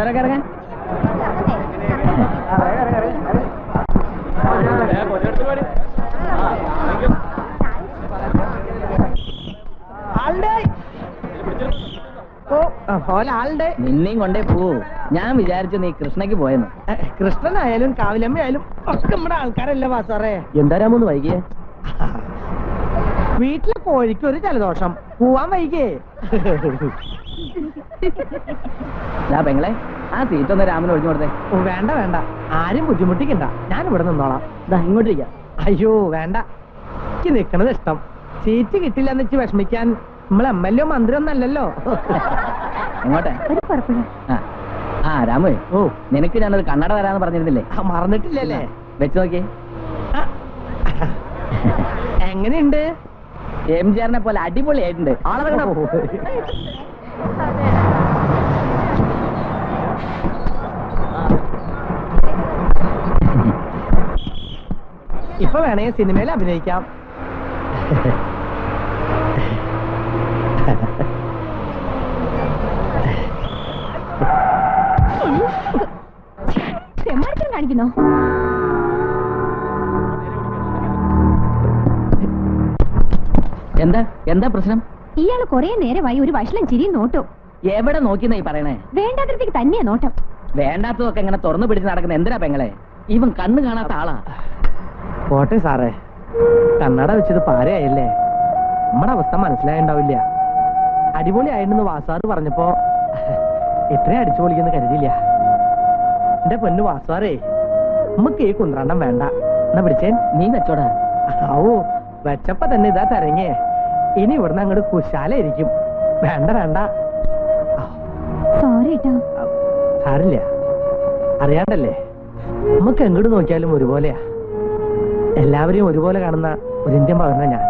ഓരോക്കെ ഇറങ്ങാൻ ആളുണ്ട് ഓ ഓലാളുണ്ട് നിന്നെയും കൊണ്ടേ പോവൂ ഞാൻ വിചാരിച്ചു നീ കൃഷ്ണയ്ക്ക് പോയെന്ന് കൃഷ്ണനായാലും കാവിലമ്മയായാലും ഒക്കെ നമ്മുടെ ആൾക്കാരല്ലേ വാസാറേ എന്താ രാമൊന്ന് വൈകിയേ വീട്ടിലെ കോഴിക്ക് ഒരു ജലദോഷം പോവാൻ വൈകിയേ ഞാൻ പെങ്ങളെ ആ സീറ്റ് ഒന്ന് രാമന് ഒഴിഞ്ഞു കൊടുത്തേ ഓ വേണ്ട വേണ്ട ആരും ബുദ്ധിമുട്ടിക്കണ്ട ഞാൻ ഇവിടെ നിന്നോളാം ദാ ഇങ്ങോട്ടിരിക്കാം അയ്യോ വേണ്ട എനിക്ക് നിക്കണത് ഇഷ്ടം സീറ്റ് കിട്ടില്ല എന്ന് വെച്ച് വിഷമിക്കാൻ നമ്മൾ എം എൽ എ മന്ത്രി ഒന്നല്ലല്ലോ എങ്ങോട്ടെ ഒരു കുഴപ്പമില്ല ആ ആ രാമു ഓ നിനക്ക് ഞാനൊരു കണ്ണട തരാന്ന് പറഞ്ഞിരുന്നില്ലേ ആ, മറന്നിട്ടില്ലല്ലേ വെച്ച് നോക്കിയേ ആ. എങ്ങനെയുണ്ട് എം ജി ആറിനെ പോലെ അടിപൊളിയായിട്ടുണ്ട് ആളെറങ്ങണം ഇപ്പൊ വേണേ സിനിമയിൽ അഭിനയിക്കാം തെമ്മാടിത്തരം കാണിക്കുന്നോ എന്താ എന്താ പ്രശ്നം ഇയാള് കൊറേ നേരമായി ഒരു വഷളം ചിരിയും നോട്ടോ എവിടെ നോക്കിന്നാ ഈ പറയണേ വേണ്ടാത്തടത്തേക്ക് തന്നെയാ നോട്ടം വേണ്ടാത്തതൊക്കെ ഇങ്ങനെ തുറന്നു പിടിച്ച് നടക്കുന്ന എന്തിനാ പെങ്ങളെ ഇവൻ കണ്ണ് കാണാത്ത ആളാ പോട്ടെ സാറേ കണ്ണട വെച്ചത് പാരയായില്ലേ നമ്മുടെ അവസ്ഥ മനസ്സിലായിണ്ടാവില്ല അടിപൊളിയായിരുന്നു വാസാറ് പറഞ്ഞപ്പോ ഇത്രയും അടിച്ചു പൊളിക്കുന്ന കരുതിയില്ല എന്റെ പൊന്നു വാസാറേ നമുക്ക് ഈ കുന്ത്രാണ്ടം വേണ്ട എന്നാ പിടിച്ചേൻ നീ വെച്ചോടാ ആവൂ വെച്ചപ്പോ തന്നെ ഇതാ തരങ്ങേ ഇനി ഇവിടുന്ന് അങ്ങോട്ട് കുശാലായിരിക്കും വേണ്ട വേണ്ട സോറി കേട്ടോ ആ, സാരില്ല അറിയാണ്ടല്ലേ നമുക്ക് എങ്ങോട്ട് നോക്കിയാലും ഒരുപോലെയാ എല്ലാവരെയും ഒരുപോലെ കാണുന്ന ഒരു ഇന്ത്യൻ പകർന്ന ഞാൻ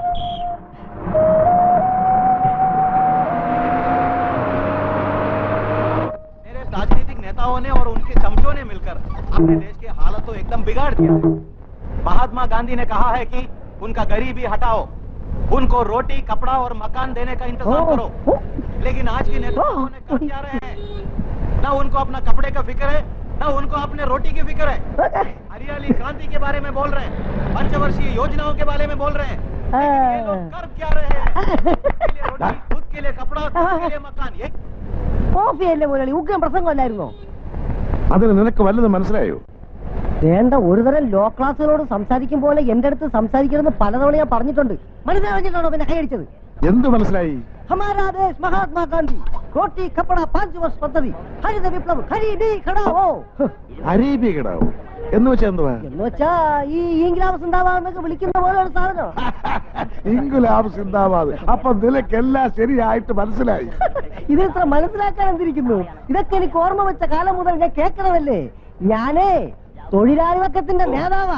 मेरे राजनीतिक नेताओं ने और उनके चमचों ने मिलकर अपने देश की हालत तो एकदम बिगाड़ दिया महात्मा गांधी ने कहा है कि उनका गरीबी हटाओ उनको रोटी कपड़ा और मकान देने का इंतजाम करो लेकिन आज के नेताओं ने कर क्या रहे हैं ना उनको अपना कपड़े का फिक्र है ना उनको अपने रोटी की फिक्र है हरियाली क्रांति के बारे में बोल रहे हैं पंचवर्षीय योजनाओं के बारे में बोल रहे हैं लेकिन ये लोग कर क्या रहे हैं खुद के लिए रोटी खुद के लिए कपड़ा खुद के लिए मकान ये കോഫിയല്ലേ മുരളി ഉഗ്രം പ്രസംഗമല്ലായിരുന്നോ അതിന് നിനക്ക് വല്ലതും മനസ്സിലായോ വേണ്ട ഒരുതരം ലോ ക്ലാസ്സുകളോട് സംസാരിക്കും പോലെ എന്റെ അടുത്ത് സംസാരിക്കരുതെന്ന് പലതവണ ഞാൻ പറഞ്ഞിട്ടുണ്ട് മനസ്സിലാക്കിയിട്ടാണോ പിന്നെ കൈയടിച്ചത് എന്ത് മനസ്സിലായി ഹമാരാ ദേശ് മഹാത്മാഗാന്ധി റോട്ടി കപ്പട പാഞ്ച് വർഷ പദ്ധതി ഹരിത വിപ്ലവ് ഹരി ഖടാവോ അരീബി കിടാവോ എന്ന് വെച്ചാ എന്തുവാ എന്ന് വെച്ചാ ഈ ഇംഗ്ലാവ് സിന്ദാബാദ് വിളിക്കുന്ന പോലെ ഒരു സാധനം ഇംഗുലാബ് സിന്ദാബാദ് അപ്പൊ നിനക്കെല്ലാം ശരിയായിട്ട് മനസ്സിലായി ഇത് ഇത്ര മനസ്സിലാക്കാൻ എന്തിരിക്കുന്നു ഇതൊക്കെ എനിക്ക് ഓർമ്മ വെച്ച കാലം മുതൽ ഞാൻ കേൾക്കണമല്ലേ ഞാനേ തൊഴിലാളി വർഗത്തിന്റെ നേതാവാ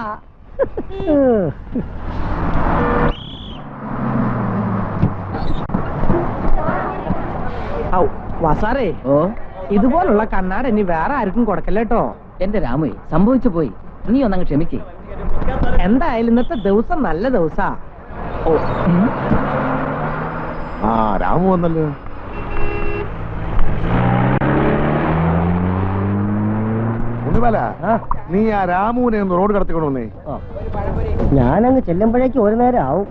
ഔ വാസാറേ ഓ ഇതുപോലുള്ള കണ്ണാട ഇനി വേറെ ആർക്കും കൊടുക്കല്ലേട്ടോ എന്റെ രാമു സംഭവിച്ചു പോയി നീ ഒന്നങ്ങ് ക്ഷമിക്കേ എന്തായാലും ഇന്നത്തെ ദിവസം നല്ല ദിവസാ ഓ ഉം. ആ രാമു വന്നല്ലോ ഉണ്ണിമല നീ ആ രാമുവിനെ ഒന്ന് റോഡ് കടത്തിക്കൊണ്ട് വന്നേ ഞാനങ്ങ് ചെല്ലുമ്പോഴേക്കും ഒരു നേരം ആവും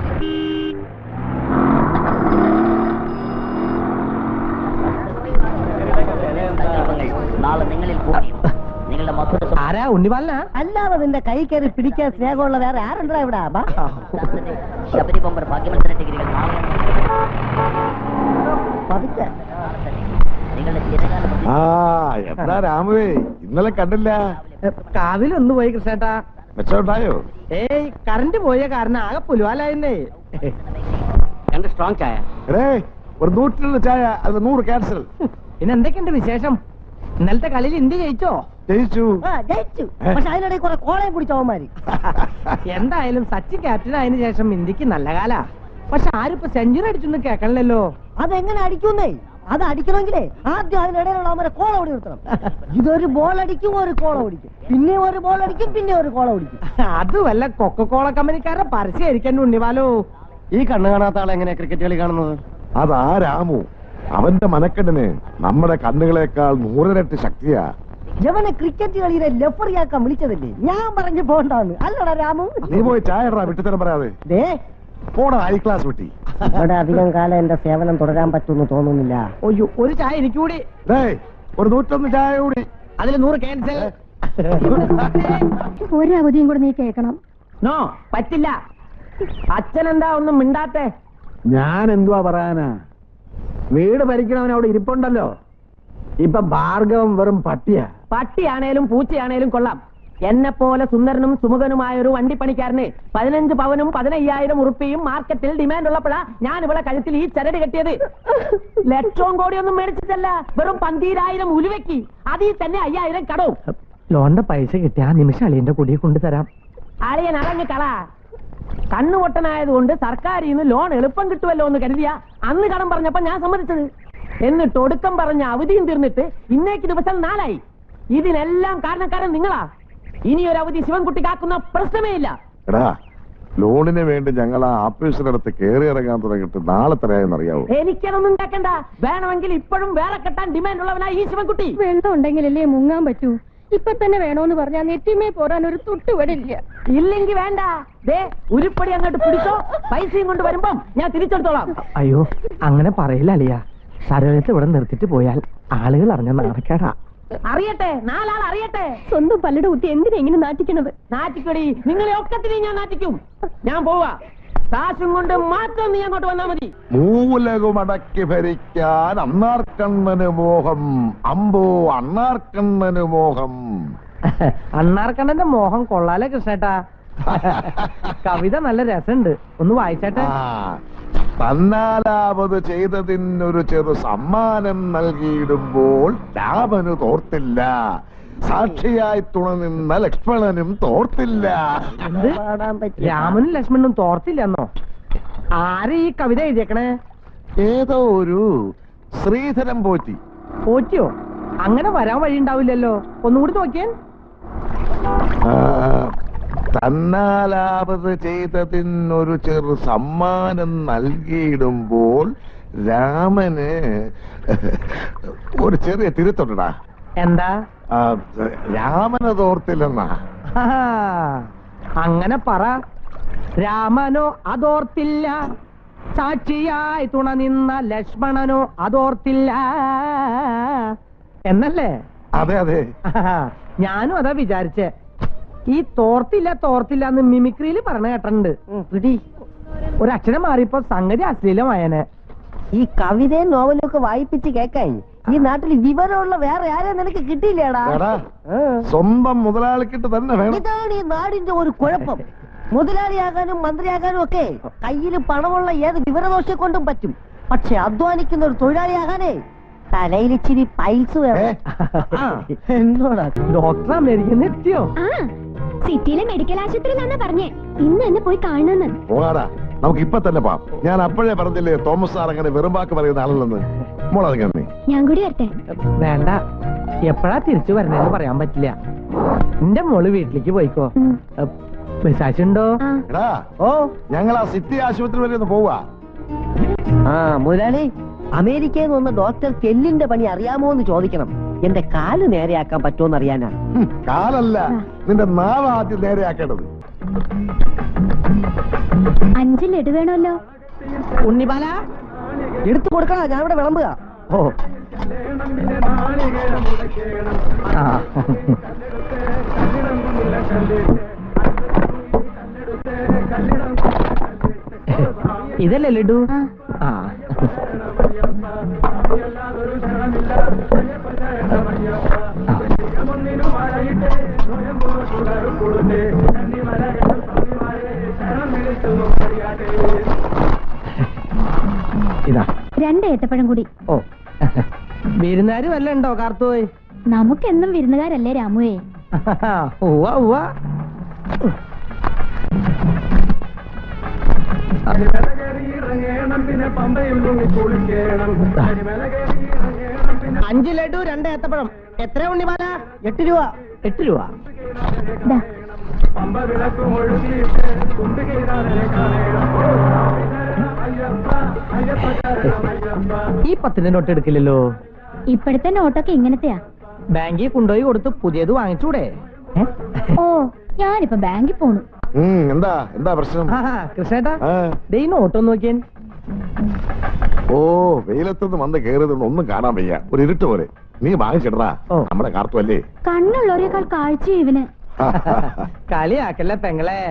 നാളെ നിങ്ങളിൽ ഭൂമിയും നിങ്ങളുടെ മധുര ആരാ ഉണ്ണിപാലനാ അല്ലാതെ നിന്റെ കൈ കയറി പിടിക്കാൻ സ്നേഹമുള്ള വേറെ ആരുണ്ടാ ഇവിടെ ബാ. ശബരി ബൊമ്പർ ഭാഗ്യമത്സര ഡിഗ്രികൾ നാളെ പതുക്കെ നിങ്ങളുടെ ചിരകാല ആ എന്താ രാമുവേ ഇന്നലെ കണ്ടില്ല കാവിലൊന്നു പോയി കൃഷ്ണേട്ടാ മെച്ചമുണ്ടായോ ഏയ് കറണ്ട് പോയ കാരണം ആകെ പുലുവാലായിരുന്നേ രണ്ട് സ്ട്രോങ് ചായ എടേ ഒരു നൂറ്റി രണ്ട് ചായ അത് നൂറ് ക്യാൻസൽ പിന്നെ എന്തൊക്കെയുണ്ട് വിശേഷം ഇന്നലത്തെ കളിയിൽ ഇന്ത്യ ജയിച്ചോ ജയിച്ചു ആ, ജയിച്ചു പക്ഷെ അതിനിടയിൽ കുറെ കോളയും കുടിച്ചവന്മാര് എന്തായാലും സച്ചിൻ ക്യാപ്റ്റൻ ആയതിനു ശേഷം ഇന്ത്യക്ക് നല്ല കാലാ പക്ഷെ ആരിപ്പോ സെഞ്ചുറി അടിച്ചൊന്നും കേൾക്കണല്ലോ അതെങ്ങനെ അടിക്കുന്നേ അത് അടിക്കണമെങ്കിലേ ആദ്യം അതിനിടയിലുള്ള അവരെ കോള ഓടി നിർത്തണം ഇതൊരു ബോൾ അടിക്കും ഒരു കോള ഓടിക്കും പിന്നെ ഒരു ബോൾ അടിക്കും പിന്നെ ഒരു കോള ഓടിക്കും അത് വല്ല കൊക്കക്കോള കമ്പനിക്കാരുടെ പരസ്യമായിരിക്കാൻ ഉണ്ണിവാലോ ഈ കണ്ണ് കാണാത്ത ആളെ എങ്ങനെയാ ക്രിക്കറ്റ് കളി കാണുന്നത് അതാ രാമു അവന്റെ മനക്കെട്ടിന് നമ്മുടെ കണ്ണുകളെക്കാൾ നൂറിരട്ടി ശക്തിയാ യവനെ ക്രിക്കറ്റ് കളിയിലെ ലെഫറിയാക്കാൻ വിളിച്ചതല്ലേ ഞാൻ പറഞ്ഞു പോണ്ടാന്ന് അല്ലടാ രാമു നീ പോയി ചായ ഇടറാ വിട്ടുതരം പറയാതെ ദേ പോടാ ഹൈ ക്ലാസ് കുട്ടി ഇവിടെ അധികം കാലം എന്റെ സേവനം തുടരാൻ പറ്റുമെന്ന് തോന്നുന്നില്ല ഒയ്യോ ഒരു ചായ എനിക്ക് കൂടി ഡേയ് ഒരു നൂറ്റൊന്ന് ചായ കൂടി അതിൽ നൂറ് ക്യാൻസൽ ഒരു അവധിയും കൂടെ നീ കേൾക്കണം നോ പറ്റില്ല അച്ഛൻ എന്താ ഒന്നും മിണ്ടാത്തെ ഞാൻ എന്തുവാ പറയാനാ വീട് ഭരിക്കണവൻ അവിടെ ഇരിപ്പുണ്ടല്ലോ ഇപ്പൊ ഭാർഗവം വെറും പട്ടിയാ പട്ടിയാണേലും പൂച്ചയാണേലും കൊള്ളാം എന്നെ പോലെ സുന്ദരനും സുമുഖനുമായ ഒരു വണ്ടിപ്പണിക്കാരന് പതിനഞ്ച് പവനും പതിനയ്യായിരം ഉറുപ്പിയും മാർക്കറ്റിൽ ഡിമാൻഡ് ഉള്ളപ്പോഴാ ഞാൻ ഇവിടെ കഴുത്തിൽ ഈ ചരട് കെട്ടിയത് ലക്ഷവും കോടിയൊന്നും മേടിച്ചിട്ടല്ല വെറും പന്തീരായിരം ഉലുവയ്ക്ക് അതിൽ തന്നെ അയ്യായിരം കടവും ലോണിന്റെ പൈസ കിട്ടിയ ആ നിമിഷം അളിയന്റെ കുടിയെ കൊണ്ടുതരാം അളിയൻ അറങ്ങ് കള കണ്ണുപൊട്ടനായതുകൊണ്ട് സർക്കാരിൽ നിന്ന് ലോൺ എളുപ്പം കിട്ടുമല്ലോ എന്ന് കരുതിയ അന്ന് കടം പറഞ്ഞപ്പോ ഞാൻ സമ്മതിച്ചത് എന്നിട്ട് ഒടുക്കം പറഞ്ഞ അവധിയും തീർന്നിട്ട് ഇന്നേക്ക് ദിവസം നാലായി ഇതിനെല്ലാം കാരണക്കാരൻ നിങ്ങളാ ഇനി ഒരു അവധി ശിവൻകുട്ടി കാക്കുന്ന പ്രശ്നമേ ഇല്ല എടാ ലോണിന് വേണ്ടി ഞങ്ങൾ ആ ആഫീസിനടുത്ത് കയറി ഇറങ്ങാൻ തുടങ്ങിയിട്ട് നാളെ തരായെന്ന് അറിയാവോ എനിക്കതൊന്നും കേക്കണ്ട വേണമെങ്കിൽ ഇപ്പോഴും വേറെ കെട്ടാൻ ഡിമാൻഡ് ഉള്ളവനാ ഈ ശിവൻകുട്ടി വെള്ളം ഉണ്ടെങ്കിലല്ലേ മുങ്ങാൻ പറ്റൂ ഇപ്പൊ തന്നെ വേണോന്ന് പറഞ്ഞാൽ നെറ്റിമേ പോരാൻ ഒരു തുട്ടുവടില്ല ഇല്ലെങ്കിൽ വേണ്ട ദേ ഉരുപ്പടി അങ്ങോട്ട് പിടിച്ചോ പൈസയും കൊണ്ട് വരുമ്പം ഞാൻ തിരിച്ചെടുത്തോളാം അയ്യോ അങ്ങനെ പറയില്ല അളിയ സരോജത്തെ ഇവിടെ നിർത്തിട്ട് പോയാൽ ആളുകൾ അറിഞ്ഞ നാണക്കേടാ അറിയട്ടെ നാലാൾ അറിയട്ടെ സ്വന്തം പല്ലയുടെ കുത്തി എന്തിനാ ഇങ്ങനെ നാട്ടിക്കണത് നാറ്റിക്കടി നിങ്ങളെ ഒക്കത്തിനെയും ഞാൻ നാറ്റിക്കും ഞാൻ പോവാ കാശും കൊണ്ട് മാത്രം നീ അങ്ങോട്ട് വന്നാ മതി മൂലകുമടക്കി ഭരിക്കാൻ അണ്ണാർക്കണ്ണന് മോഹം അമ്പോ അണ്ണാർക്കണ്ണന് മോഹം അണ്ണാർക്കണ്ണന്റെ മോഹം കൊള്ളാലേ കൃഷ്ണേട്ടാ കവിത നല്ല രസമുണ്ട് ഒന്ന് വായിച്ചേട്ടെ ആ, തന്നാലാവത് ചെയ്തതിനൊരു ചെറു സമ്മാനം നൽകിയിടുമ്പോൾ രാമന് തോർത്തില്ല സാക്ഷിയായി തുണനിന്ന ലക്ഷ്മണനും തോർത്തില്ല എന്ത് പാടാൻ പറ്റില്ല രാമനും ലക്ഷ്മണനും തോർത്തില്ലെന്നോ ആരെ ഈ കവിത എഴുതിയേക്കണേ ഏതോ ഒരു ശ്രീധരം പോറ്റി പോറ്റിയോ അങ്ങനെ വരാൻ വഴി ഉണ്ടാവില്ലല്ലോ ഒന്നുകൂടി നോക്കിയാൻ ആ, തന്നാലാവത് ചെയ്തതിനൊരു ചെറു സമ്മാനം നൽകിയിടുമ്പോൾ രാമന് ഒരു ചെറിയ തിരുത്തുണ്ടടാ എന്താ ആ, രാമന് തോർത്തില്ലെന്നാ ആഹാ, അങ്ങനെ പറ രാമനോ അതോർത്തില്ല സാക്ഷിയായി തുണ നിന്ന ലക്ഷ്മണനോ അതോർത്തില്ല എന്നല്ലേ അതെ അതെ ആഹാ, ഞാനും അതാ വിചാരിച്ചേ ഈ തോർത്തില്ല തോർത്തില്ല എന്ന് മിമിക്രിയിൽ പറഞ്ഞ കേട്ടിട്ടുണ്ട് ഉം, പിടി ഒരു അക്ഷരം മാറിയപ്പോ സംഗതി അശ്ലീലമായനെ ഈ കവിതയും നോവലും ഒക്കെ വായിപ്പിച്ച് കേക്കാൻ ഈ നാട്ടിൽ വിവരമുള്ള വേറെ ആരെയും നിനക്ക് കിട്ടിയില്ലേടാ എടാ ആ. സ്വന്തം മുതലാളിക്കിട്ട് തന്നെ വേണം ഇതാണ് ഈ നാടിന്റെ ഒരു കുഴപ്പം മുതലാളിയാകാനും മന്ത്രിയാകാനും ഒക്കെ കയ്യിൽ പണമുള്ള ഏത് വിവരദോഷെ കൊണ്ടും പറ്റും പക്ഷെ അധ്വാനിക്കുന്ന ഒരു തൊഴിലാളിയാകാനേ തലയിൽ ഇച്ചിരി പൈൽസ് ഏ? വേണം ആ, എന്നോടാ ഡോക്ടർ അമേരിക്കന്ന് എത്തിയോ ആ സിറ്റിയിലെ മെഡിക്കൽ ആശുപത്രിയിലാന്നാ പറഞ്ഞേ ഇന്ന് എന്നെ പോയി കാണുന്നെന്ന് പോകാടാ നമുക്ക് ഇപ്പൊ തന്നെ പോവാം ഞാൻ അപ്പോഴേ പറഞ്ഞില്ലേ തോമസ് സാർ അങ്ങനെ വെറും വാക്ക് പറയുന്ന ആളല്ലെന്ന് മോളത് നീ ഞാൻ കൂടി വരട്ടെ വേണ്ട എപ്പോഴാ തിരിച്ചു വരണേന്ന് പറയാൻ പറ്റില്ല എന്റെ മോള് വീട്ടിലേക്ക് പോയിക്കോ ഉം. വിശാശുണ്ടോ ആ എടാ ഓ ഞങ്ങൾ ആ സിറ്റി ആശുപത്രി വരെ ഒന്ന് പോവാ ആ മുതലാളി അമേരിക്കയിൽ നിന്ന് വന്ന ഡോക്ടർ കെല്ലിന്റെ പണി അറിയാമോ എന്ന് ചോദിക്കണം എന്റെ കാല് നേരെയാക്കാൻ പറ്റുമോ അറിയാനാ ഹും, കാലല്ല നിന്റെ നാവ് ആദ്യം നേരെയാക്കേണ്ടത് അഞ്ച് ലഡു വേണമല്ലോ ഉണ്ണിബാല എടുത്തു കൊടുക്കണ ഞാൻ ഇവിടെ വിളമ്പുക ഓ ആ ഇതല്ലേ ലഡു ആ ആ ഇതാ രണ്ട് ഏത്തപ്പഴം കൂടി ഓ വിരുന്നാര് വല്ല ഉണ്ടോ കാർത്തോയ് നമുക്കെന്നും വിരുന്നുകാരല്ലേ രാമുവേ ഉവ്വ ഉവ്വ അഞ്ച് ലഡു രണ്ട് ഏത്തപ്പഴം എത്ര ഉണ്ണിമാല എട്ട് രൂപ എട്ട് രൂപ ദാ ഈ പത്തിന്റെ നോട്ട് എടുക്കില്ലല്ലോ ഇപ്പോഴത്തെ നോട്ടൊക്കെ ഇങ്ങനത്തെയാ ബാങ്കിൽ കൊണ്ടുപോയി കൊടുത്ത് പുതിയത് വാങ്ങിച്ചൂടെ ഏ? ഓ ഞാനിപ്പോ ബാങ്കിൽ പോണു ഉം, എന്താ എന്താ പ്രശ്നം ആ, കൃഷ്ണേട്ടാ ആ. ദേ ഈ നോട്ടൊന്ന് നോക്കിയൻ ഓ വെയിലത്തുനിന്ന് വന്ന് കയറിയതുകൊണ്ട് ഒന്നും കാണാൻ വയ്യ ഒരു ഇരുട്ട് പോലെ നീ വാങ്ങിച്ചിടറാ ഓ. നമ്മുടെ കാർത്തു അല്ലേ കണ്ണുള്ളവരെക്കാൾ കാഴ്ച ഇവന് കളിയാക്കല്ലേ പെങ്ങളെ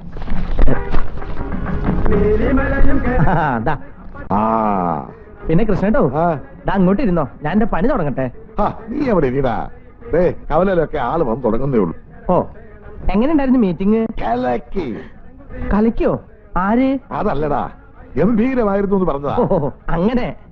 ആ, ദാ. ആ പിന്നെ കൃഷ്ണേട്ടോ ആ. ദാ അങ്ങോട്ട് ഇരുന്നോ ഞാൻ എന്റെ പണി തുടങ്ങട്ടെ ആ, നീ എവിടെ ഇരിടാ ദേ കവലയിലൊക്കെ ആള് വന്ന് തുടങ്ങുന്നേ ഉള്ളൂ ഓ എങ്ങനെയുണ്ടായിരുന്നു മീറ്റിംഗ് കലക്കി കളിക്കോ ആര് അതല്ലടാ ഗംഭീരമായിരുന്നു എന്ന് പറഞ്ഞതാ ഓ അങ്ങനെ